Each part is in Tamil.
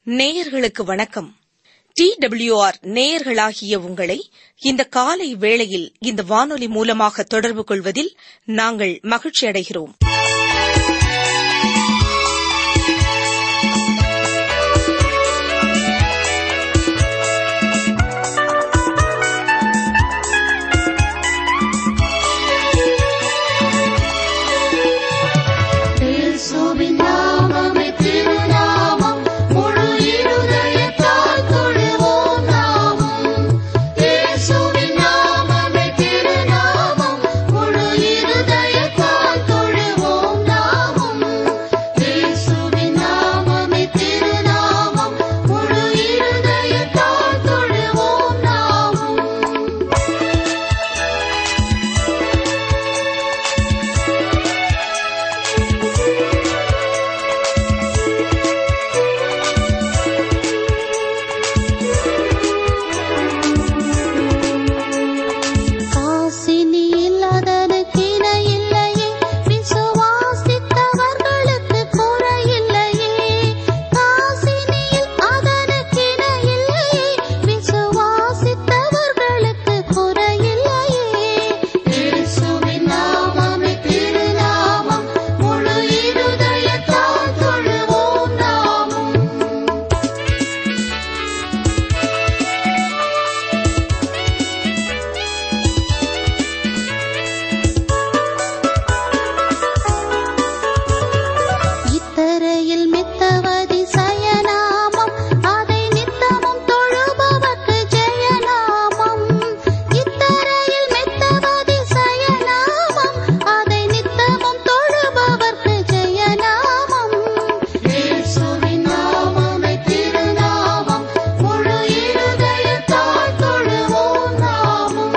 நேயர்களுக்கு வணக்கம் டி டபிள்யூஆர் நேயர்களாகிய உங்களை இந்த காலை வேளையில் இந்த வானொலி மூலமாக தொடர்பு கொள்வதில் நாங்கள் மகிழ்ச்சி அடைகிறோம் இயேசுவின் நாமமே திருநாமம் முழு இருதயத்தால் தொழுவோம் நாமும் இயேசுவின் நாமமே திருநாமம் முழு இருதயத்தால் தொழுவோம் நாமும் இயேசுவின் நாமமே திருநாமம் முழு இருதயத்தால் தொழுவோம் நாமும் காசினி இல்லாதனுக்கு இணை இல்லையே விசுவாசித்தவர்களுக்கு குறையில்லையே காசினியில் அதனுக்கு இணை இல்லையே விசுவாசித்தவர்களுக்கு குறையில்லையே இயேசுவின் நாமமே திருநாமம் முழு இருதயத்தால் தொழுவோம் நாமும் இத்தரையில் மித்தவதி சயநாமம் அதை நித்தமும் தொழுபவர்க்கு ஜெயநாமம் இத்தரையில் மித்தவதி சயநாமம் அதை நித்தமும் தொழுபவர்க்கு ஜெயநாமம் இயேசுவின் நாமமே திருநாமம் முழு இருதயத்தால் தொழுவோம் நாமும்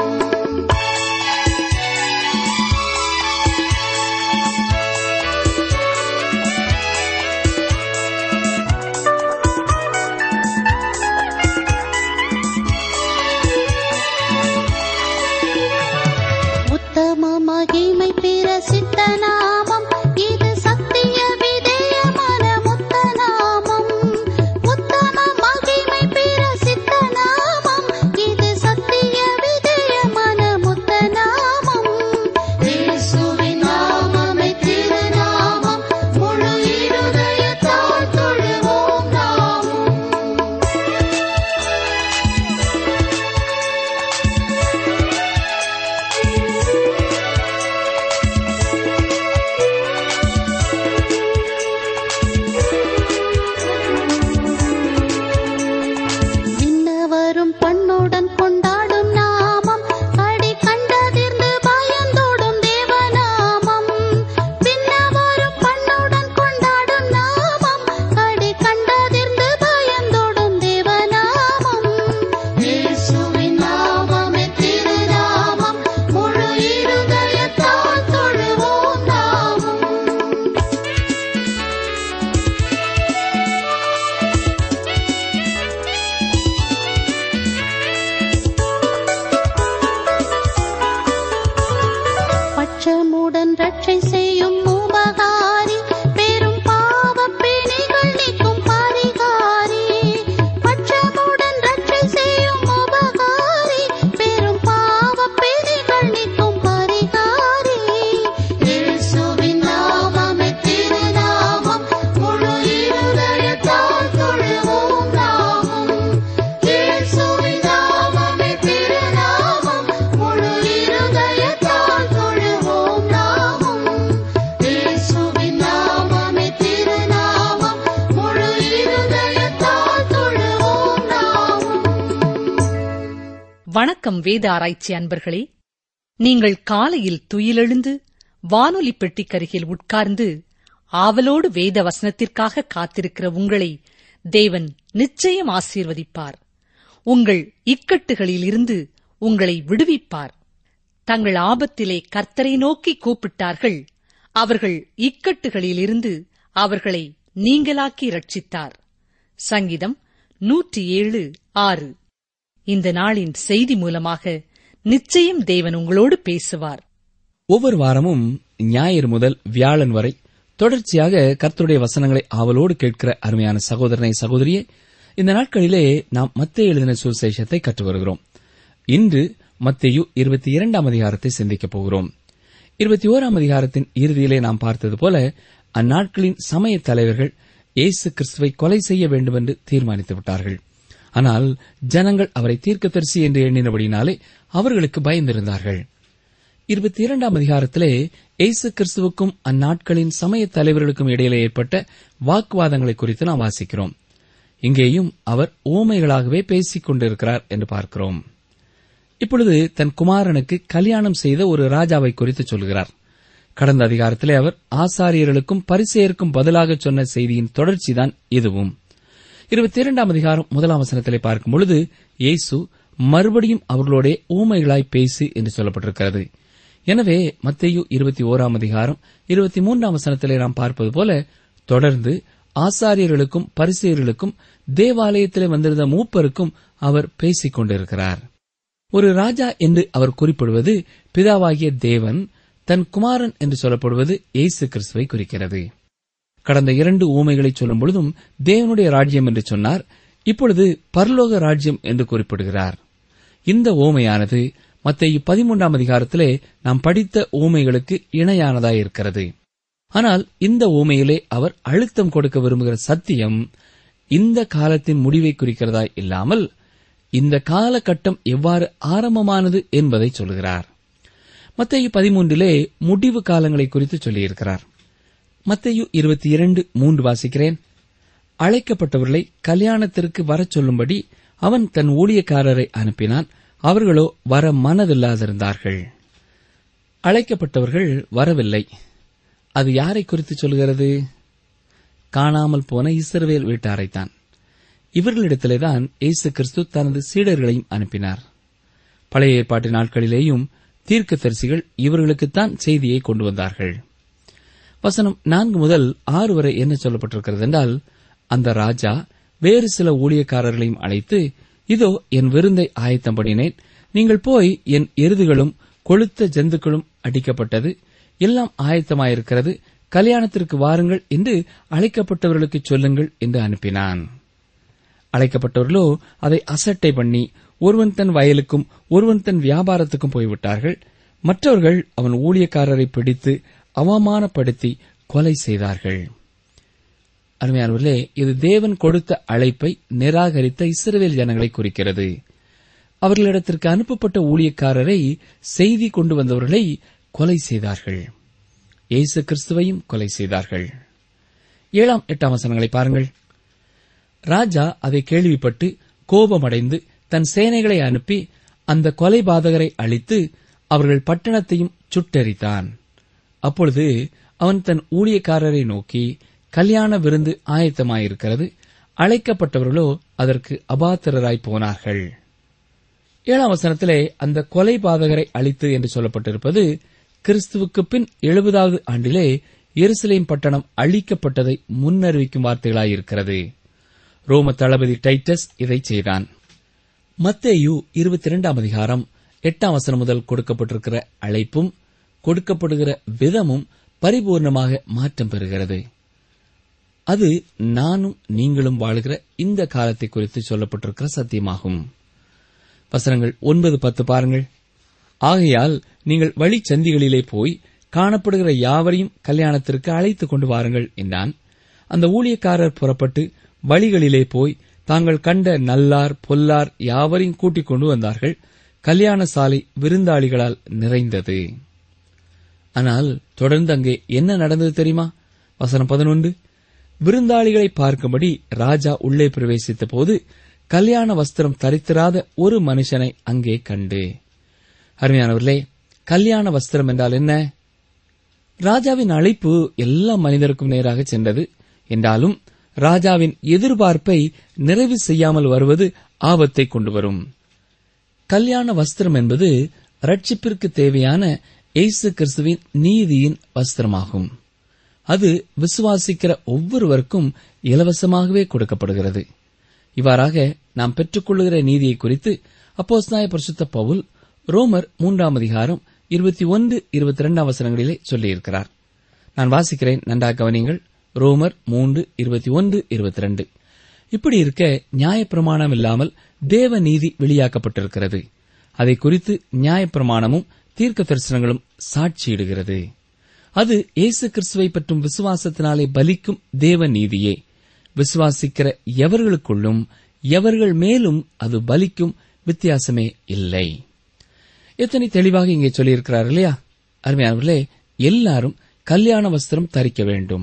உத்தம மகிமை பிரசித்த நாமம் இது சத்திய விதேயமான முத்த நாமம் உத்தம மகிமை பிரசித்த நாமம் இது சத்திய விதேயமான முத்த நாமம் இயேசுவின் நாமமே திருநாமம் முழு இருதயத்தால் தொழுவோம் நாமும் விண்ணவரும் பண்ணுடன் கொண்டாடும் நாமம் அடி கண்டதிர்ந்து பயந்தோடும் தேவநாமம் விண்ணவரும் பண்ணுடன் கொண்டாடும் நாமம் அடி கண்டதிர்ந்து பயந்தோடும் தேவநாமம் இயேசுவின் நாமமே திருநாமம் முழு இருதயத்தால் தொழுவோம் நாமும் பட்சமுடன் ரட்சை செய்யும் உபகாரி பெரும் பாவப் பிணிகள் நீக்கும் பரிகாரி பட்சமுடன் ரட்சை செய்யும் உபகாரி பெரும் பாவப் பிணிகள் நீக்கும் பரிகாரி இயேசுவின் நாமமே திருநாமம் முழு இருதயத்தால் தொழுவோம் நாமும் இயேசுவின் நாமமே திருநாமம் முழு இருதயத்தால் தொழுவோம் நாமும் இயேசுவின் நாமமே திருநாமம் முழு இருதயத்தால் தொழுவோம் நாமும் வணக்கம் வேத ஆராய்ச்சி அன்பர்களே நீங்கள் காலையில் துயிலெழுந்து வானொலி பெட்டிக்கருகில் உட்கார்ந்து ஆவலோடு வேத வசனத்திற்காக காத்திருக்கிற உங்களை தேவன் நிச்சயம் ஆசீர்வதிப்பார் உங்கள் இக்கட்டுகளிலிருந்து உங்களை விடுவிப்பார் தங்கள் ஆபத்திலே கர்த்தரை நோக்கி கூப்பிட்டார்கள் அவர்கள் இக்கட்டுகளிலிருந்து அவர்களை நீங்களாக்கி ரட்சித்தார் சங்கீதம் நூற்றி ஏழு ஆறு இந்த நாளின் செய்தி மூலமாக நிச்சயம் தேவன் உங்களோடு பேசுவார் ஒவ்வொரு வாரமும் ஞாயிறு முதல் வியாழன் வரை தொடர்ச்சியாக கர்த்தருடைய வசனங்களை ஆவலோடு கேட்கிற அருமையான சகோதரனை சகோதரியே இந்த நாட்களிலே நாம் மத்திய எழுதின சுவிசேஷத்தை கற்று வருகிறோம் இன்று மத்தேயு இருபத்தி இரண்டாம் அதிகாரத்தை சிந்திக்கப் போகிறோம் இருபத்தி ஓராம் அதிகாரத்தின் இறுதியிலே நாம் பார்த்தது போல அந்நாட்களின் சமய தலைவர்கள் இயேசு கிறிஸ்துவை கொலை செய்ய வேண்டும் என்று தீர்மானித்து விட்டார்கள் ஆனால் ஜனங்கள் அவரை தீர்க்கதரிசி என்று எண்ணினபடினாலே அவர்களுக்கு பயந்திருந்தார்கள் இருபத்தி இரண்டாம் அதிகாரத்திலே இயேசு கிறிஸ்துவுக்கும் அந்நாட்களின் சமய தலைவர்களுக்கும் இடையிலே ஏற்பட்ட வாக்குவாதங்களை குறித்து நாம் வாசிக்கிறோம் இங்கேயும் அவர் ஊமைகளாகவே பேசிக் கொண்டிருக்கிறார் என்று பார்க்கிறோம் இப்பொழுது தன் குமாரனுக்கு கல்யாணம் செய்த ஒரு ராஜாவை குறித்து சொல்கிறார் கடந்த அதிகாரத்திலே அவர் ஆசாரியர்களுக்கும் பரிசெயருக்கும் பதிலாக சொன்ன செய்தியின் தொடர்ச்சிதான் இதுவும் இருபத்தி இரண்டாம் அதிகாரம் முதலாம் வசனத்திலே பார்க்கும் பொழுது இயேசு மறுபடியும் அவர்களோட ஊமைகளாய் பேசு என்று சொல்லப்பட்டிருக்கிறது எனவே மத்தேயு இருபத்தி ஓராம் அதிகாரம் இருபத்தி மூன்றாம் வசனத்திலே நாம் பார்ப்பது போல தொடர்ந்து ஆசாரியர்களுக்கும் பரிசெயர்களுக்கும் தேவாலயத்திலே வந்திருந்த மூப்பருக்கும் அவர் பேசிக் கொண்டிருக்கிறார் ஒரு ராஜா என்று அவர் குறிப்பிடுவது பிதாவாகிய தேவன் தன் குமாரன் என்று சொல்லப்படுவது இயேசு கிறிஸ்துவை குறிக்கிறது கடந்த இரண்டு ஊமைகளை சொல்லும் பொழுதும் தேவனுடைய ராஜ்யம் என்று சொன்னார் இப்பொழுது பரலோக ராஜ்யம் என்று குறிப்பிடுகிறார் இந்த ஓமையானது மத்திய பதிமூன்றாம் அதிகாரத்திலே நாம் படித்த ஊமைகளுக்கு இணையானதாயிருக்கிறது ஆனால் இந்த ஊமையிலே அவர் அழுத்தம் கொடுக்க விரும்புகிற சத்தியம் இந்த காலத்தின் முடிவை குறிக்கிறதா இல்லாமல் இந்த காலகட்டம் எவ்வாறு ஆரம்பமானது என்பதை சொல்கிறார் மத்திய பதிமூன்றிலே முடிவு காலங்களை குறித்து சொல்லியிருக்கிறார் மத்தையு இருபத்தி இரண்டு மூன்று வாசிக்கிறேன் அழைக்கப்பட்டவர்களை கல்யாணத்திற்கு வரச் சொல்லும்படி அவன் தன் ஊழியக்காரரை அனுப்பினான் அவர்களோ வர மனதில்லாதிருந்தார்கள் அழைக்கப்பட்டவர்கள் வரவில்லை அது யாரை குறித்து சொல்கிறது காணாமல் போன இஸ்ரவேல் வீட்டாரைத்தான் இவர்களிடத்திலேதான் இயேசு கிறிஸ்து தனது சீடர்களையும் அனுப்பினார் பழைய ஏற்பாட்டு நாட்களிலேயும் தீர்க்கதரிசிகள் இவர்களுக்குத்தான் செய்தியை கொண்டு வந்தார்கள் வசனம் நான்கு முதல் ஆறு வரை என்ன சொல்லப்பட்டிருக்கிறது என்றால் அந்த ராஜா வேறு சில ஊழியக்காரர்களையும் அழைத்து இதோ என் விருந்தை ஆயத்தம் பண்ணினேன் நீங்கள் போய் என் எருதுகளும் கொளுத்த ஜந்துக்களும் அடிக்கப்பட்டது எல்லாம் ஆயத்தமாயிருக்கிறது கல்யாணத்திற்கு வாருங்கள் என்று அழைக்கப்பட்டவர்களுக்கு சொல்லுங்கள் என்று அனுப்பினான் அழைக்கப்பட்டவர்களோ அதை அசட்டை பண்ணி ஒருவன் தன் வயலுக்கும் ஒருவன் தன் வியாபாரத்துக்கும் போய்விட்டார்கள் மற்றவர்கள் அவன் ஊழியக்காரரை பிடித்து அவமானப்படுத்தி கொலை செய்தார்கள் அருமையானவர்களே இது தேவன் கொடுத்த அழைப்பை நிராகரித்த இஸ்ரவேல் ஜனங்களை குறிக்கிறது அவர்களிடத்திற்கு அனுப்பப்பட்ட ஊழியக்காரரை செய்தி கொண்டு வந்தவர்களை கொலை செய்தார்கள் இயேசு கிறிஸ்துவையும் கொலை செய்தார்கள் ஏழாம் எட்டாம் வசனங்களை பாருங்கள் ராஜா அதை கேள்விப்பட்டு கோபமடைந்து தன் சேனைகளை அனுப்பி அந்த கொலைபாதகரை அழித்து அவர்கள் பட்டணத்தையும் சுட்டெரித்தான் அப்பொழுது அவன் தன் ஊழியக்காரரை நோக்கி கல்யாண விருந்து ஆயத்தமாயிருக்கிறது அழைக்கப்பட்டவர்களோ அதற்கு அபாத்திரராய் போனார்கள் ஏழாம் வசனத்திலே அந்த கொலைபாதகரை அழித்து என்று சொல்லப்பட்டிருப்பது கிறிஸ்துவுக்கு பின் எழுபதாவது ஆண்டிலே எருசலேம் பட்டணம் அழிக்கப்பட்டதை முன்னறிவிக்கும் வார்த்தைகளாயிருக்கிறது ரோம தளபதி டைட்டஸ் இதை செய்தான் மத்தேயு இருபத்தி இரண்டாம் அதிகாரம் எட்டாம் வசனம் முதல் கொடுக்கப்பட்டிருக்கிற அழைப்பும் கொடுக்கப்படுகிற விதமும் பரிபூர்ணமாக மாற்றம் பெறுகிறது அது நானும் நீங்களும் வாழுகிற இந்த காலத்தை குறித்து சொல்லப்பட்டிருக்கிற சத்தியமாகும் வசனங்கள் ஒன்பது பத்து பாருங்கள் ஆகையால் நீங்கள் வழிச்சந்திகளிலே போய் காணப்படுகிற யாவரையும் கல்யாணத்திற்கு அழைத்துக் கொண்டு வாருங்கள் என்றான் அந்த ஊழியக்காரர் புறப்பட்டு வழிகளிலே போய் தாங்கள் கண்ட நல்லார் பொல்லார் யாவரையும் கூட்டிக் கொண்டு வந்தார்கள் கல்யாண சாலை விருந்தாளிகளால் நிறைந்தது ஆனால் தொடர்ந்து அங்கே என்ன நடந்தது தெரியுமா வசனம் பதினொன்று விருந்தாளிகளை பார்க்கும்படி ராஜா உள்ளே பிரவேசித்த போது கல்யாண வஸ்திரம் தரித்திராத ஒரு மனுஷனை அங்கே கண்டு அருமையானவர்களே கல்யாண வஸ்திரம் என்றால் என்ன ராஜாவின் அழைப்பு எல்லா மனிதருக்கும் நேராக சென்றது என்றாலும் ராஜாவின் எதிர்பார்ப்பை நிறைவு செய்யாமல் வருவது ஆபத்தை கொண்டு வரும் கல்யாண வஸ்திரம் என்பது ரட்சிப்பிற்கு தேவையான இயேசு கிறிஸ்துவின் நீதியின் வஸ்திரமாகும் அது விசுவாசிக்கிற ஒவ்வொருவருக்கும் இலவசமாகவே கொடுக்கப்படுகிறது இவ்வாறாக நாம் பெற்றுக்கொள்ளுகிற நீதியை குறித்து அப்போஸ்தாய பரிசுத்த பவுல் ரோமர் மூன்றாம் அதிகாரம் இருபத்தி ஒன்று இருபத்தி இரண்டாம் வசனங்களிலே சொல்லியிருக்கிறார் நான் வாசிக்கிறேன் நன்றாக கவனிங்கள் ரோமர் மூன்று இருபத்தி ஒன்று இருபத்தி ரெண்டு இப்படி இருக்க நியாயப்பிரமாணம் இல்லாமல் தேவ நீதி வெளியாக்கப்பட்டிருக்கிறது அதை குறித்து நியாயப்பிரமாணமும் தீர்க்க தரிசனங்களும் சாட்சியிடுகிறது அது இயேசு கிறிஸ்துவை பற்றும் விசுவாசத்தினாலே பலிக்கும் தேவ நீதியே விசுவாசிக்கிற எவர்களுக்குள்ளும் எவர்கள் மேலும் அது பலிக்கும் வித்தியாசமே இல்லை எத்தனை தெளிவாக இங்கே சொல்லியிருக்கிறார் இல்லையா அருமையானவர்களே எல்லாரும் கல்யாண வஸ்திரம் தரிக்க வேண்டும்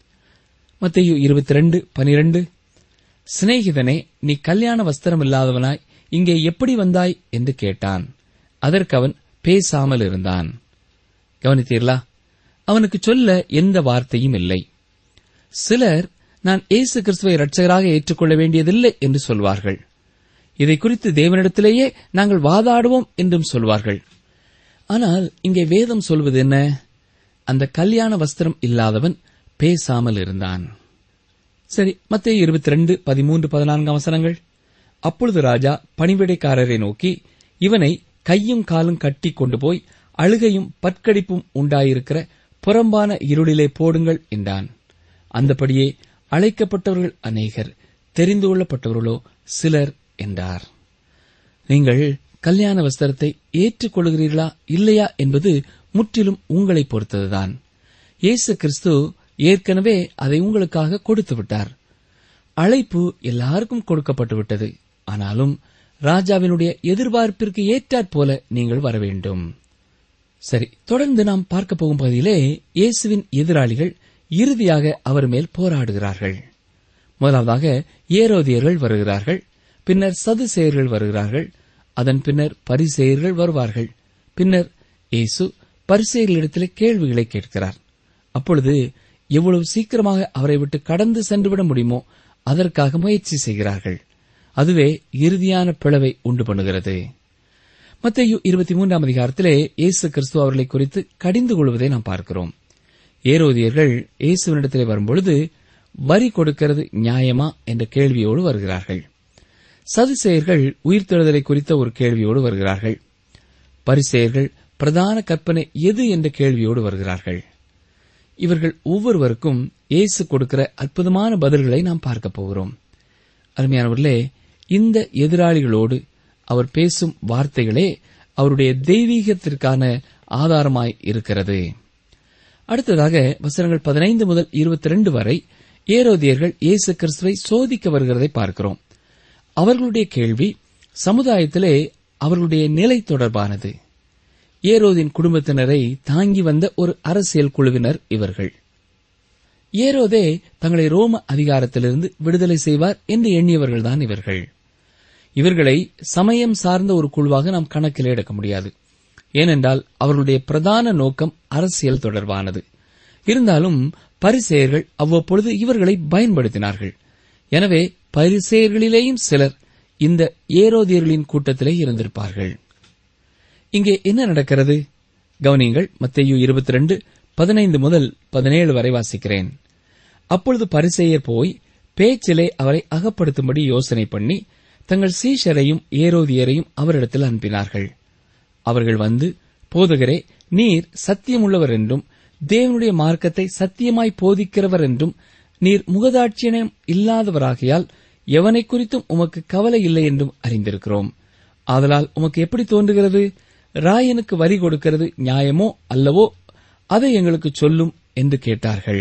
மத்திய இருபத்தி ரெண்டு பனிரெண்டு சிநேகிதனே நீ கல்யாண வஸ்திரம் இல்லாதவனாய் இங்கே எப்படி வந்தாய் என்று கேட்டான் அதற்கு அவன் பேசாமல் இருந்தான் கவனித்தீர்களா அவனுக்கு சொல்ல எந்த வார்த்தையும் இல்லை சிலர் நான் இயேசு கிறிஸ்துவை இரட்சகராக ஏற்றுக்கொள்ள வேண்டியதில்லை என்று சொல்வார்கள் இதை குறித்து தேவனிடத்திலேயே நாங்கள் வாதாடுவோம் என்றும் சொல்வார்கள் ஆனால் இங்கே வேதம் சொல்வது என்ன அந்த கல்யாண வஸ்திரம் இல்லாதவன் பேசாமல் இருந்தான் சரி மத்திய இருபத்தி ரெண்டு பதிமூன்று பதினான்கு அவசரங்கள் அப்பொழுது ராஜா பணிவிடைக்காரரை நோக்கி இவனை கையும் காலும் கட்டி கொண்டு போய் அழுகையும் பற்கடிப்பும் உண்டாயிருக்கிற புறம்பான இருளிலே போடுங்கள் என்றான் அந்தபடியே அழைக்கப்பட்டவர்கள் அநேகர் தெரிந்து கொள்ளப்பட்டவர்களோ சிலர் என்றார் நீங்கள் கல்யாண வஸ்திரத்தை ஏற்றுக்கொள்கிறீர்களா இல்லையா என்பது முற்றிலும் உங்களை பொறுத்ததுதான் இயேசு கிறிஸ்து ஏற்கனவே அதை உங்களுக்காக கொடுத்து விட்டார் அழைப்பு எல்லாருக்கும் கொடுக்கப்பட்டு விட்டது ஆனாலும் ராஜாவினுடைய எதிர்பார்ப்பிற்கு ஏற்றாற் போல நீங்கள் வர வேண்டும் சரி தொடர்ந்து நாம் பார்க்க போகும் பகுதியிலே இயேசுவின் எதிராளிகள் இறுதியாக அவர் மேல் போராடுகிறார்கள் முதலாவதாக ஏரோதியர்கள் வருகிறார்கள் பின்னர் சதுசேயர்கள் வருகிறார்கள் அதன் பின்னர் பரிசேயர்கள் வருவார்கள் பின்னர் இயேசு பரிசேயர்களிடத்திலே கேள்விகளை கேட்கிறார் அப்பொழுது எவ்வளவு சீக்கிரமாக அவரை விட்டு கடந்து சென்றுவிட முடியுமோ அதற்காக முயற்சி செய்கிறார்கள் அதுவே இறுதியான பிளவை உண்டு பண்ணுகிறது மத்திய இருபத்தி மூன்றாம் அதிகாரத்திலே இயேசு கிறிஸ்து அவர்களை குறித்து கடிந்து கொள்வதை நாம் பார்க்கிறோம் ஏரோதியர்கள் இயேசுவினிடத்திலே வரும்பொழுது வரி கொடுக்கிறது நியாயமா என்ற கேள்வியோடு வருகிறார்கள் சதுசேயர்கள் உயிர்த்தெழுதலை குறித்த ஒரு கேள்வியோடு வருகிறார்கள் பரிசேயர்கள் பிரதான கற்பனை எது என்ற கேள்வியோடு வருகிறார்கள் இவர்கள் ஒவ்வொருவருக்கும் இயேசு கொடுக்கிற அற்புதமான பதில்களை நாம் பார்க்க போகிறோம் அருமையானவர்களே இந்த எதிராளிகளோடு அவர் பேசும் வார்த்தைகளே அவருடைய தெய்வீகத்திற்கான ஆதாரமாய் இருக்கிறது அடுத்ததாக வசனங்கள் பதினைந்து முதல் இருபத்தி ரெண்டு வரை ஏரோதியர்கள் இயேசு கிறிஸ்துவை சோதிக்க வருகிறதை பார்க்கிறோம் அவர்களுடைய கேள்வி சமுதாயத்திலே அவர்களுடைய நிலை தொடர்பானது ஏரோதின் குடும்பத்தினரை தாங்கி வந்த ஒரு அரசியல் குழுவினர் இவர்கள் ஏரோதே தங்களை ரோம அதிகாரத்திலிருந்து விடுதலை செய்வார் என்று எண்ணியவர்கள்தான் இவர்கள் இவர்களை சமயம் சார்ந்த ஒரு குழுவாக நாம் கணக்கில் எடுக்க முடியாது ஏனென்றால் அவர்களுடைய பிரதான நோக்கம் அரசியல் தொடர்பானது இருந்தாலும் பரிசெயர்கள் அவ்வப்பொழுது இவர்களை பயன்படுத்தினார்கள் எனவே பரிசெயர்களிலேயும் சிலர் இந்த ஏரோதியர்களின் கூட்டத்திலே இருந்திருப்பார்கள் இங்கே என்ன நடக்கிறது கவனியங்கள் மத்தேயு இருபத்தி ரெண்டு பதினைந்து முதல் பதினேழு வரை வாசிக்கிறேன் அப்பொழுது பரிசெயர் போய் பேச்சிலே அவரை அகப்படுத்தும்படி யோசனை பண்ணி தங்கள் சீஷரையும் ஏரோதியரையும் அவரிடத்தில் அனுப்பினார்கள் அவர்கள் வந்து போதகரே நீர் சத்தியமுள்ளவர் என்றும் தேவனுடைய மார்க்கத்தை சத்தியமாய் போதிக்கிறவர் என்றும் நீர் முகதாட்சியம் இல்லாதவராகையால் எவனை குறித்தும் உமக்கு கவலை இல்லை என்றும் அறிந்திருக்கிறோம் ஆதலால் உமக்கு எப்படி தோன்றுகிறது ராயனுக்கு வரி கொடுக்கிறது நியாயமோ அல்லவோ அதை எங்களுக்கு சொல்லும் என்று கேட்டார்கள்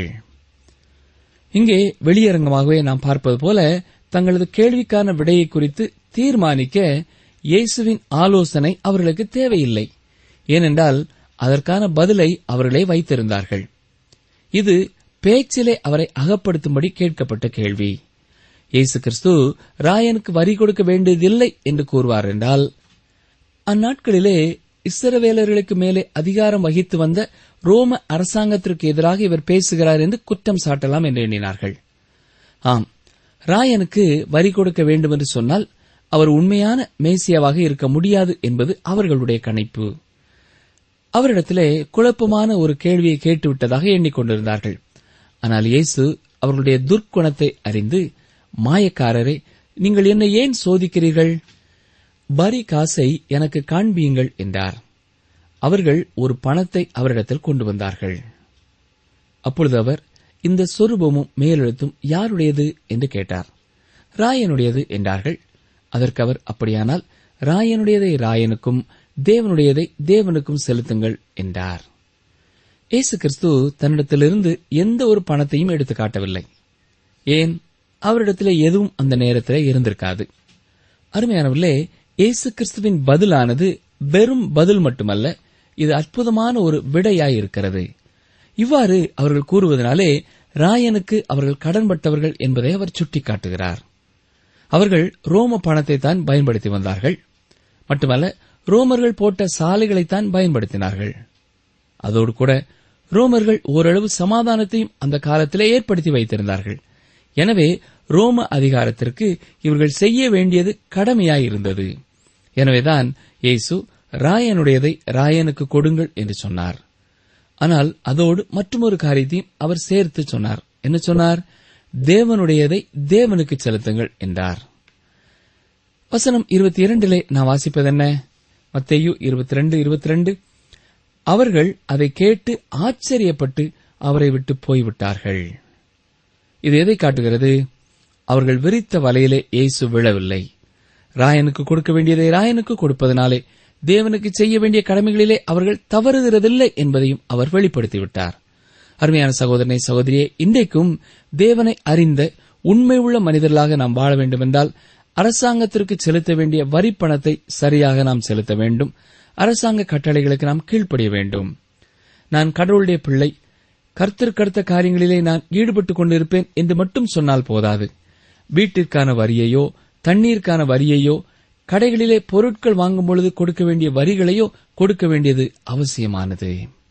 இங்கே வெளியரங்கமாகவே நாம் பார்ப்பது போல தங்களது கேள்விக்கான விடையை குறித்து தீர்மானிக்க இயேசுவின் ஆலோசனை அவர்களுக்கு தேவையில்லை ஏனென்றால் அதற்கான பதிலை அவர்களே வைத்திருந்தார்கள் இது பேச்சிலே அவரை அகப்படுத்தும்படி கேட்கப்பட்ட கேள்வி இயேசு கிறிஸ்து ராயனுக்கு வரி கொடுக்க வேண்டியதில்லை என்று கூறுவார் என்றால் அந்நாட்களிலே இஸ்ரவேலர்களுக்கு மேலே அதிகாரம் வகித்து வந்த ரோம அரசாங்கத்திற்கு எதிராக இவர் பேசுகிறார் என்று குற்றம் சாட்டலாம் என்று எண்ணினார்கள் ஆம் ராயனுக்கு வரி கொடுக்க வேண்டும் என்று சொன்னால் அவர் உண்மையான மேசியாவாக இருக்க முடியாது என்பது அவர்களுடைய கணிப்பு அவரிடத்திலே குழப்பமான ஒரு கேள்வியை கேட்டுவிட்டதாக எண்ணிக்கொண்டிருந்தார்கள் ஆனால் இயேசு அவர்களுடைய துர்க்குணத்தை அறிந்து மாயக்காரரே நீங்கள் என்னை ஏன் சோதிக்கிறீர்கள் வரி காசை எனக்கு காண்பியுங்கள் என்றார் அவர்கள் ஒரு பணத்தை அவரிடத்தில் கொண்டு வந்தார்கள் அப்பொழுது அவர் இந்த சொரூபமும் மேலெழுத்தும் யாருடையது என்று கேட்டார் ராயனுடையது என்றார்கள் அதற்கு அவர் அப்படியானால் ராயனுடையதை ராயனுக்கும் தேவனுடையதை தேவனுக்கும் செலுத்துங்கள் என்றார் இயேசு கிறிஸ்து தன்னிடத்திலிருந்து எந்த ஒரு பணத்தையும் எடுத்து காட்டவில்லை ஏன் அவரிடத்திலே எதுவும் அந்த நேரத்திலே இருந்திருக்காது அருமையானவர்களே இயேசு கிறிஸ்துவின் பதிலானது வெறும் பதில் மட்டுமல்ல இது அற்புதமான ஒரு விடையாயிருக்கிறது இவ்வாறு அவர்கள் கூறுவதனாலே ராயனுக்கு அவர்கள் கடன்பட்டவர்கள் என்பதை அவர் சுட்டிக்காட்டுகிறார் அவர்கள் ரோம பணத்தை தான் பயன்படுத்தி வந்தார்கள் மட்டுமல்ல ரோமர்கள் போட்ட சாலைகளைத்தான் பயன்படுத்தினார்கள் அதோடு கூட ரோமர்கள் ஓரளவு சமாதானத்தையும் அந்த காலத்திலே ஏற்படுத்தி வைத்திருந்தார்கள் எனவே ரோம அதிகாரத்திற்கு இவர்கள் செய்ய வேண்டியது கடமையாயிருந்தது எனவேதான் இயேசு ராயனுடையதை ராயனுக்கு கொடுங்கள் என்று சொன்னார் ஆனால் அதோடு மற்றொரு காரியத்தையும் அவர் சேர்த்து சொன்னார் என்ன சொன்னார் தேவனுடையதை தேவனுக்கு செலுத்துங்கள் என்றார் வசனம் இருபத்தி இரண்டிலே நான் வாசிப்பதென்ன மத்தேயு இருபத்தி ரெண்டு இருபத்தி ரெண்டு அவர்கள் அதை கேட்டு ஆச்சரியப்பட்டு அவரை விட்டு போய்விட்டார்கள் இது எதை காட்டுகிறது அவர்கள் விரித்த வலையிலே இயேசு விழவில்லை ராயனுக்கு கொடுக்க வேண்டியதை ராயனுக்கு கொடுப்பதனாலே தேவனுக்கு செய்ய வேண்டிய கடமைகளிலே அவர்கள் தவறுகிறதில்லை என்பதையும் அவர் வெளிப்படுத்திவிட்டார் அருமையான சகோதரனை சகோதரியே இன்றைக்கும் தேவனை அறிந்த உண்மை உள்ள மனிதர்களாக நாம் வாழ வேண்டுமென்றால் அரசாங்கத்திற்கு செலுத்த வேண்டிய வரி பணத்தை சரியாக நாம் செலுத்த வேண்டும் அரசாங்க கட்டளைகளுக்கு நாம் கீழ்ப்படிய வேண்டும் நான் கடவுளுடைய பிள்ளை கர்த்தருக்கடுத்த காரியங்களிலே நான் ஈடுபட்டுக் கொண்டிருப்பேன் என்று மட்டும் சொன்னால் போதாது வீட்டிற்கான வரியையோ தண்ணீருக்கான வரியையோ கடைகளிலே பொருட்கள் வாங்கும் பொழுது கொடுக்க வேண்டிய வரிகளையோ கொடுக்க வேண்டியது அவசியமானது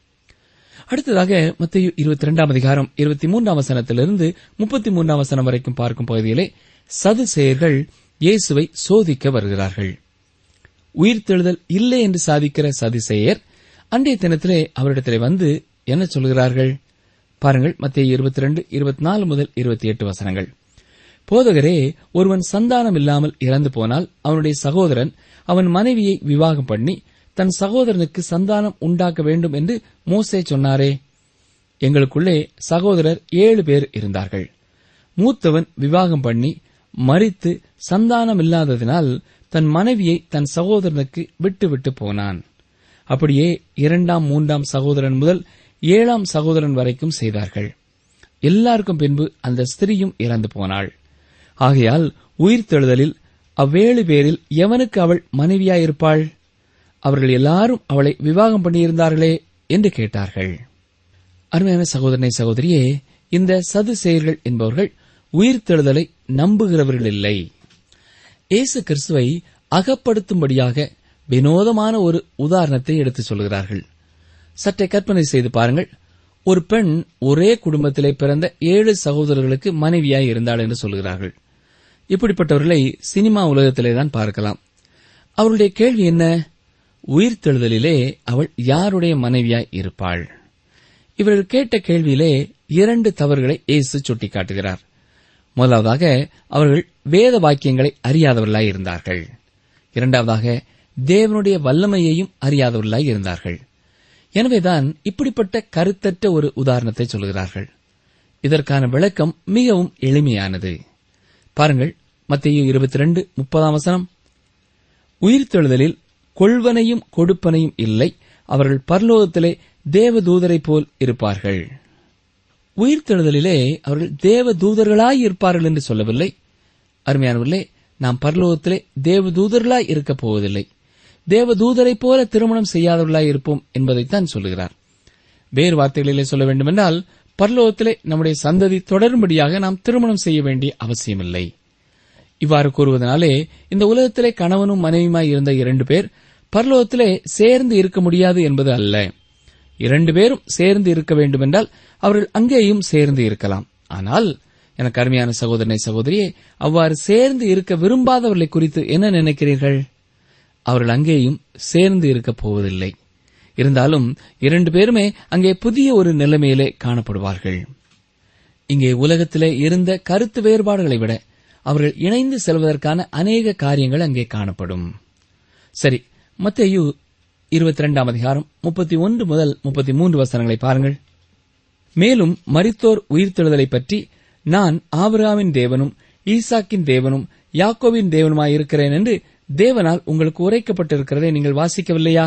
அடுத்ததாக மத்திய இருபத்தி இரண்டாம் அதிகாரம் இருபத்தி மூன்றாம் வசனத்திலிருந்து முப்பத்தி மூன்றாம் வசனம் வரைக்கும் பார்க்கும் பகுதியிலே சதுசேயர்கள் இயேசுவை சோதிக்க வருகிறார்கள் உயிர்த்தெழுதல் இல்லை என்று சாதிக்கிற சதிசேயர் அன்றைய தினத்திலே அவரிடத்திலே வந்து என்ன சொல்கிறார்கள் பாருங்கள் மத்திய இருபத்தி ரெண்டு இருபத்தி நாலு முதல் இருபத்தி எட்டு வசனங்கள் போதகரே ஒருவன் சந்தானம் இல்லாமல் இறந்து போனால் அவனுடைய சகோதரன் அவன் மனைவியை விவாகம் பண்ணி தன் சகோதரனுக்கு சந்தானம் உண்டாக்க வேண்டும் என்று மோசே சொன்னாரே எங்களுக்குள்ளே சகோதரர் ஏழு பேர் இருந்தார்கள் மூத்தவன் விவாகம் பண்ணி மறித்து சந்தானம் இல்லாததினால் தன் மனைவியை தன் சகோதரனுக்கு விட்டுவிட்டு போனான் அப்படியே இரண்டாம் மூன்றாம் சகோதரன் முதல் ஏழாம் சகோதரன் வரைக்கும் செய்தார்கள் எல்லாருக்கும் பின்பு அந்த ஸ்திரீயும் இறந்து போனாள் ஆகையால் உயிர்த்தெழுதலில் அவ்வேழு பேரில் எவனுக்கு அவள் மனைவியாயிருப்பாள் அவர்கள் எல்லாரும் அவளை விவாகம் பண்ணியிருந்தார்களே என்று கேட்டார்கள் அருமையான சகோதரனை சகோதரியே இந்த சதுசேயர்கள் என்பவர்கள் உயிர்த்தெழுதலை நம்புகிறவர்கள் இல்லை இயேசு கிறிஸ்துவை அகப்படுத்தும்படியாக வினோதமான ஒரு உதாரணத்தை எடுத்துச் சொல்கிறார்கள் சற்றே கற்பனை செய்து பாருங்கள் ஒரு பெண் ஒரே குடும்பத்திலே பிறந்த ஏழு சகோதரர்களுக்கு மனைவியாய் இருந்தாள் என்று சொல்கிறார்கள் இப்படிப்பட்டவர்களை சினிமா உலகத்திலே தான் பார்க்கலாம் அவருடைய கேள்வி என்ன உயிர்த்தெழுதலிலே அவள் யாருடைய மனைவியாய் இருப்பாள் இவர்கள் கேட்ட கேள்வியிலே இரண்டு தவறுகளை இயேசு சுட்டிக்காட்டுகிறார் முதலாவதாக அவர்கள் வேத வாக்கியங்களை அறியாதவர்களாய் இருந்தார்கள் இரண்டாவதாக தேவனுடைய வல்லமையையும் அறியாதவர்களாய் இருந்தார்கள் எனவேதான் இப்படிப்பட்ட கருத்தற்ற ஒரு உதாரணத்தை சொல்கிறார்கள் இதற்கான விளக்கம் மிகவும் எளிமையானது பாருங்கள் மத்திய இருபத்தி ரெண்டு முப்பதாம் வசனம் உயிர்த்தெழுதலில் கொள்வனையும் கொடுப்பனையும் இல்லை அவர்கள் பரலோகத்திலே தேவதூதரைப் போல் இருப்பார்கள் உயிர்த்தெழுதலிலே அவர்கள் தேவ தூதர்களாய் இருப்பார்கள் என்று சொல்லவில்லை அருமையானவர்களே நாம் பரலோகத்திலே தேவதூதர்களாய் இருக்கப் போவதில்லை தேவதூதரைப் போல திருமணம் செய்யாதவர்களாய் இருப்போம் என்பதைத்தான் சொல்லுகிறார் வேறு வார்த்தைகளிலே சொல்ல வேண்டுமென்றால் பரலோகத்திலே நம்முடைய சந்ததி தொடரும்படியாக நாம் திருமணம் செய்ய வேண்டிய அவசியமில்லை இவ்வாறு கூறுவதனாலே இந்த உலகத்திலே கணவனும் மனைவியுமாய் இருந்த இரண்டு பேர் பரலோகத்திலே சேர்ந்து இருக்க முடியாது என்பது அல்ல இரண்டு பேரும் சேர்ந்து இருக்க வேண்டுமென்றால் அவர்கள் அங்கேயும் சேர்ந்து இருக்கலாம் ஆனால் எனக்கு அருமையான சகோதரனை சகோதரியே அவ்வாறு சேர்ந்து இருக்க விரும்பாதவர்களை குறித்து என்ன நினைக்கிறீர்கள் அவர்கள் அங்கேயும் சேர்ந்து இருக்கப் போவதில்லை இருந்தாலும் இரண்டு பேருமே அங்கே புதிய ஒரு நிலைமையிலே காணப்படுவார்கள் இங்கே உலகத்திலே இருந்த கருத்து வேறுபாடுகளை விட அவர்கள் இணைந்து செல்வதற்கான அநேக காரியங்கள் அங்கே காணப்படும் சரி மத்தேயு இருபத்தி ரெண்டாம் அதிகாரம் முப்பத்தி ஒன்று முதல் முப்பத்தி மூன்று வசனங்களை பாருங்கள் மேலும் மரித்தோர் உயிர்த்தெழுதலை பற்றி நான் ஆபிரகாமின் தேவனும் ஈசாக்கின் தேவனும் யாக்கோவின் தேவனுமாயிருக்கிறேன் என்று தேவனால் உங்களுக்கு உரைக்கப்பட்டிருக்கிறதை நீங்கள் வாசிக்கவில்லையா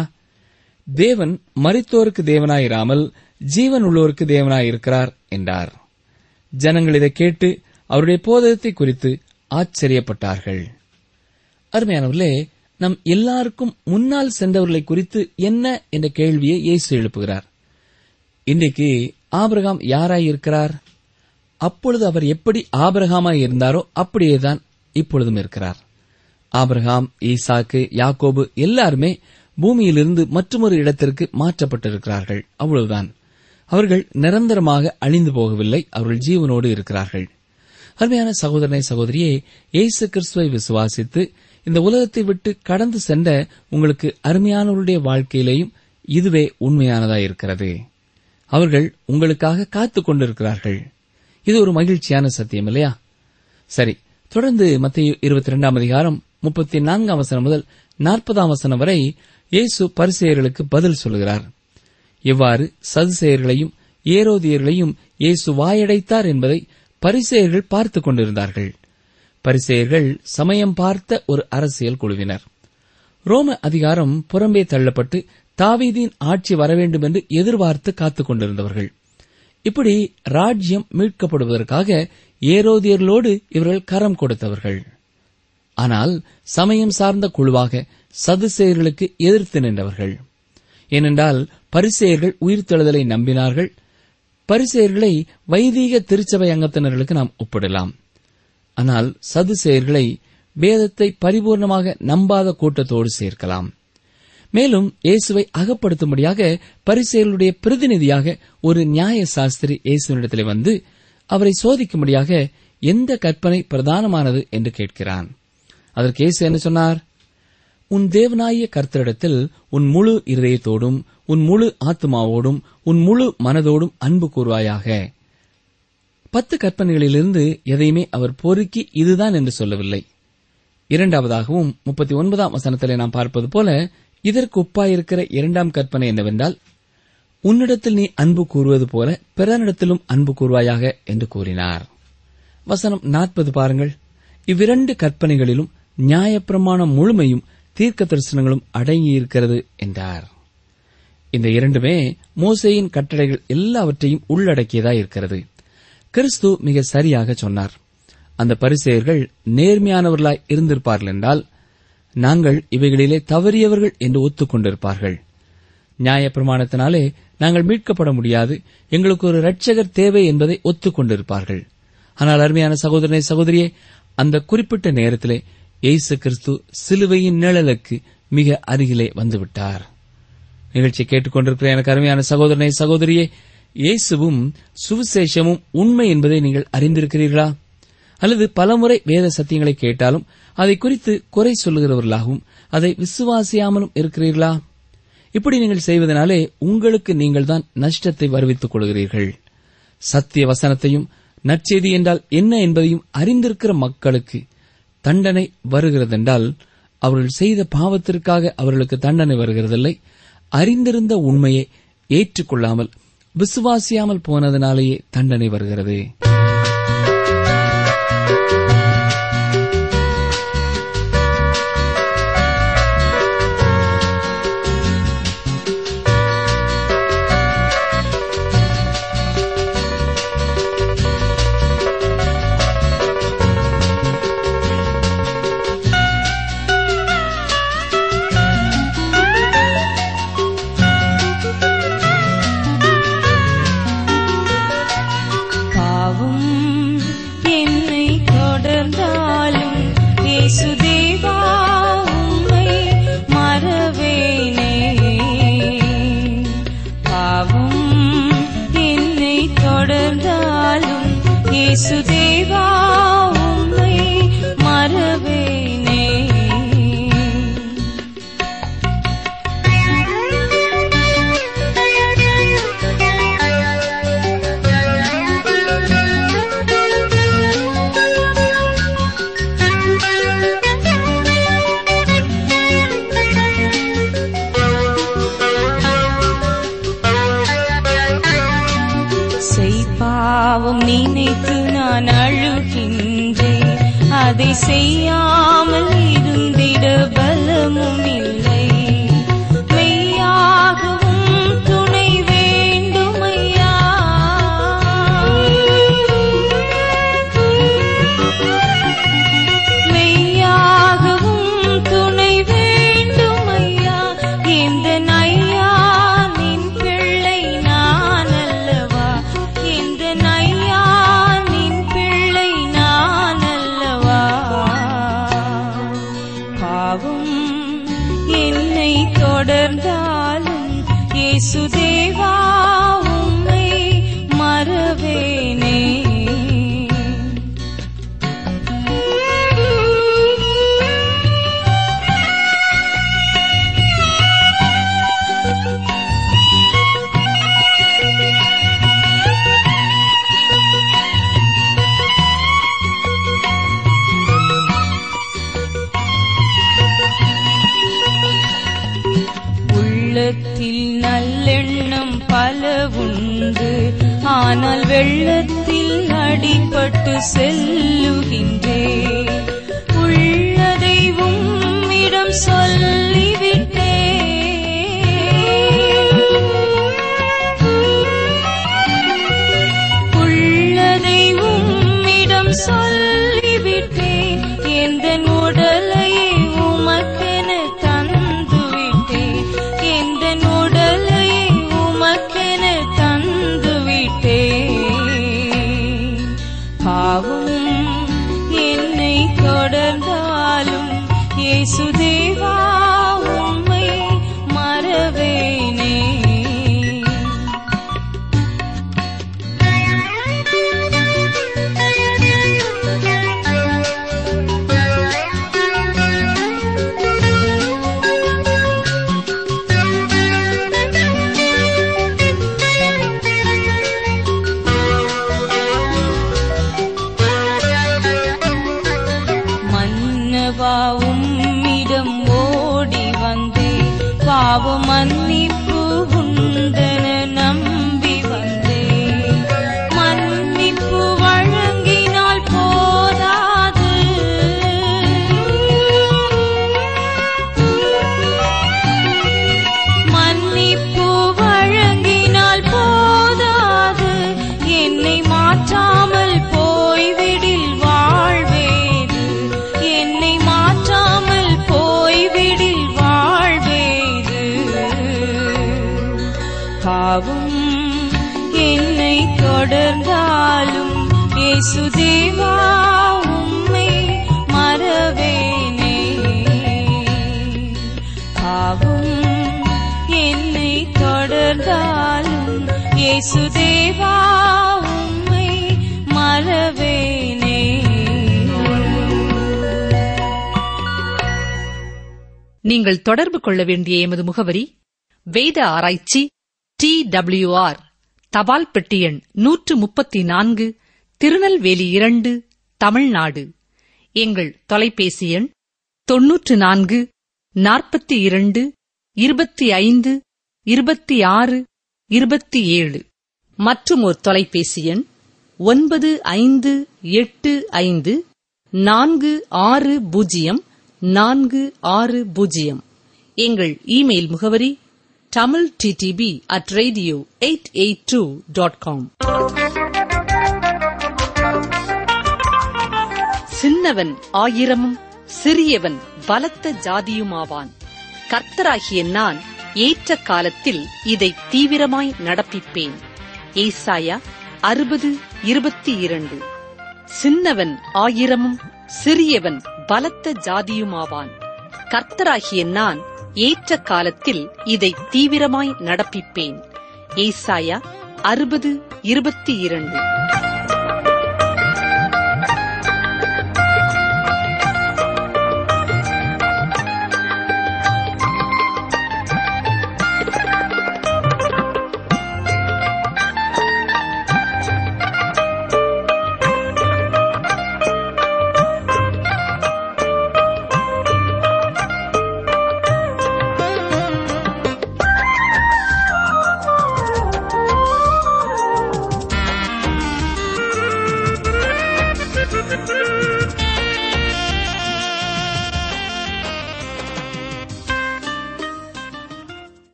தேவன் மரித்தோருக்கு தேவனாயிராமல் ஜீவன் உள்ளோருக்கு தேவனாயிருக்கிறார் என்றார் ஜனங்கள் இதை கேட்டு அவருடைய போதகத்தை குறித்து ஆச்சரியப்பட்டார்கள் அருமையானவர்களே நம் எல்லாருக்கும் முன்னால் சென்றவர்களை குறித்து என்ன என்ற கேள்வியை இயேசு எழுப்புகிறார் இன்றைக்கு ஆபிரகாம் யாராயிருக்கிறார் அப்பொழுது அவர் எப்படி ஆபிரகாமாய் இருந்தாரோ அப்படியேதான் இப்பொழுதும் இருக்கிறார் ஆபிரகாம் ஈசாக்கு யாக்கோபு எல்லாருமே பூமியிலிருந்து மற்றொரு இடத்திற்கு மாற்றப்பட்டிருக்கிறார்கள் அவ்வளவுதான் அவர்கள் நிரந்தரமாக அழிந்து போகவில்லை அவர்கள் ஜீவனோடு இருக்கிறார்கள் அருமையான சகோதரனை சகோதரியே இயேசு கிறிஸ்துவை விசுவாசித்து இந்த உலகத்தை விட்டு கடந்து சென்ற உங்களுக்கு அருமையானவருடைய வாழ்க்கையிலேயும் இதுவே உண்மையானதாய் இருக்கிறது அவர்கள் உங்களுக்காக காத்துக் கொண்டிருக்கிறார்கள் இது ஒரு மகிழ்ச்சியான சத்தியம் இல்லையா சரி தொடர்ந்து மத்திய இருபத்தி இரண்டாம் அதிகாரம் முப்பத்தி நான்காம் வசனம் முதல் நாற்பதாம் வசனம் வரை இயேசு பரிசெயர்களுக்கு பதில் சொல்கிறார் இவ்வாறு சதுசெயர்களையும் ஏரோதியர்களையும் இயேசு வாயடைத்தார் என்பதை பரிசெயர்கள் பார்த்துக் கொண்டிருந்தார்கள் பரிசெயர்கள் சமயம் பார்த்த ஒரு அரசியல் குழுவினர் ரோம அதிகாரம் புறம்பே தள்ளப்பட்டு தாவீதின் ஆட்சி வரவேண்டும் என்று எதிர்பார்த்து காத்துக் கொண்டிருந்தவர்கள் இப்படி ராஜ்யம் மீட்கப்படுவதற்காக ஏரோதியர்களோடு இவர்கள் கரம் கொடுத்தவர்கள் ஆனால் சமயம் சார்ந்த குழுவாக சதுசேயர்களுக்கு எதிர்த்து நின்றவர்கள் ஏனென்றால் பரிசெயர்கள் உயிர்த்தெழுதலை நம்பினார்கள் பரிசெயர்களை வைதீக திருச்சபை அங்கத்தினர்களுக்கு நாம் ஒப்பிடலாம் ஆனால் சதுசேயர்களை வேதத்தை பரிபூர்ணமாக நம்பாத கூட்டத்தோடு சேர்க்கலாம் மேலும் இயேசுவை அகப்படுத்தும்படியாக பரிசெயர்களுடைய பிரதிநிதியாக ஒரு நியாய சாஸ்திரி இயேசுவினிடத்திலே வந்து அவரை சோதிக்கும்படியாக எந்த கற்பனை பிரதானமானது என்று கேட்கிறான் அதற்கு இயேசு என்ன சொன்னார் உன் தேவனாய கர்த்தரிடத்தில் உன் முழு இருதயத்தோடும் உன் முழு ஆத்மாவோடும் உன் முழு மனதோடும் அன்பு கூறுவாயாக பத்து கற்பனைகளிலிருந்து எதையுமே அவர் பொறுக்கி இதுதான் என்று சொல்லவில்லை இரண்டாவதாகவும் முப்பத்தி ஒன்பதாம் வசனத்திலே நாம் பார்ப்பது போல இதற்கு ஒப்பாயிருக்கிற இரண்டாம் கற்பனை என்னவென்றால் உன்னிடத்தில் நீ அன்பு கூறுவது போல பிறனிடத்திலும் அன்பு கூறுவாயாக என்று கூறினார் வசனம் நாற்பது பாருங்கள் இவ்விரண்டு கற்பனைகளிலும் நியாயப்பிரமாணம் முழுமையும் தீர்க்க தரிசனங்களும் அடங்கியிருக்கிறது என்றார் இந்த இரண்டுமே மோசேயின் கட்டளைகள் எல்லாவற்றையும் உள்ளடக்கியதாய் இருக்கிறது கிறிஸ்து மிக சரியாக சொன்னார் அந்த பரிசெயர்கள் நேர்மையானவர்களாய் இருந்திருப்பார்கள் என்றால் நாங்கள் இவைகளிலே தவறியவர்கள் என்று ஒத்துக்கொண்டிருப்பார்கள் நியாயப்பிரமாணத்தினாலே நாங்கள் மீட்கப்பட முடியாது எங்களுக்கு ஒரு இரட்சகர் தேவை என்பதை ஒத்துக்கொண்டிருப்பார்கள் ஆனால் அருமையான சகோதரனை சகோதரியே அந்த குறிப்பிட்ட நேரத்திலே இயேசு கிறிஸ்து சிலுவையின் நிழலுக்கு மிக அருகிலே வந்துவிட்டார் நிகழ்ச்சி கேட்டுக்கொண்டிருக்கிற எனக்கு அருமையான சகோதரனை சகோதரியே இயேசுவும் சுவிசேஷமும் உண்மை என்பதை நீங்கள் அறிந்திருக்கிறீர்களா அல்லது பலமுறை வேத சத்தியங்களை கேட்டாலும் அதை குறித்து குறை சொல்லுகிறவர்களாகவும் அதை விசுவாசியாமலும் இருக்கிறீர்களா இப்படி நீங்கள் செய்வதனாலே உங்களுக்கு நீங்கள் தான் நஷ்டத்தை வருவித்துக் கொள்கிறீர்கள் சத்திய வசனத்தையும் நற்செய்தி என்றால் என்ன என்பதையும் அறிந்திருக்கிற மக்களுக்கு தண்டனை வருகிறதென்றால் அவர்கள் செய்த பாவத்திற்காக அவர்களுக்கு தண்டனை வருகிறதில்லை அறிந்திருந்த உண்மையை ஏற்றுக்கொள்ளாமல் விசுவாசியாமல் போனதனாலேயே தண்டனை வருகிறது பாவம் செய்யாமல் இருந்திட பலமும் இல்லை மெய்யாகவும் துணை வேண்டுமையா மெய்யாகவும் துணை வேண்டுமையா இந்த நையா நின் பிள்ளை நான் அல்லவா இந்த நையா நின் பிள்ளை நான் அல்லவா பாவம் என்னை தொடர்ந்தாலும் இயேசுதேவா உம்மை மறவேனே உள்ளத்தில் நல்லெண்ணம் பல உண்டு ஆனால் வெள்ளத்தில் அடிபட்டு செல்லுகின்றே உள்ளதை உம்மிடம் சொல்லிவிட்டே உள்ளதை உம்மிடம் சொல்லிவிட்டேன் எந்த உடலை உமக்கென தந்துவிட்டேன் எந்த உடலை உமக்கென தந்துவிட்டேன் பாவம் என்னை தொடர்ந்தாலும் இயேசுதேவா உம்மை மறவேனே மன்னவா உம்மிடம் ஓடி வந்தே பாவ மன்னிப்பு உண்டன நம்பி வந்தே மன்னிப்பு வழங்கினால் போதாது மன்னிப்பு வழங்கினால் போதாது என்னை மாற்றாமல் போய்விடில் வாழ்வேது என்னை மாற்றாமல் போய்விடில் வாழ்வேது பாவம் என்னை தொடர்ந்தாலும் இயேசுதேவா உம்மை மறவேனே பாவம் என்னை தொடர்ந்தாலும் இயேசுதேவா உம்மை மறவேனே நீங்கள் தொடர்பு கொள்ள வேண்டிய எமது முகவரி வேத ஆராய்ச்சி டி டபிள்யூஆர் தபால் பெட்டி எண் நூற்று முப்பத்தி நான்கு திருநெல்வேலி இரண்டு தமிழ்நாடு எங்கள் தொலைபேசி எண் தொன்னூற்று நான்கு நாற்பத்தி இரண்டு இருபத்தி ஐந்து இருபத்தி ஆறு இருபத்தி ஏழு மற்றும் ஒரு தொலைபேசி எண் ஒன்பது ஐந்து எட்டு ஐந்து நான்கு ஆறு பூஜ்ஜியம் நான்கு ஆறு பூஜ்ஜியம் எங்கள் இமெயில் முகவரி Tamil DTP at radio eight eight two dot com சின்னவன் ஆயிரமும் சிறியவன் பலத்த ஜாதியுமாவான் கர்த்தராகிய நான் ஏற்ற காலத்தில் இதை தீவிரமாய் நடப்பிப்பேன் ஏசாயா அறுபது இருபத்தி இரண்டு சின்னவன் ஆயிரமும் சிறியவன் பலத்த ஜாதியுமாவான் கர்த்தராகிய நான் ஏற்ற காலத்தில் இதை தீவிரமாய் நடப்பிப்பேன் ஏசாயா அறுபது இருபத்தி இரண்டு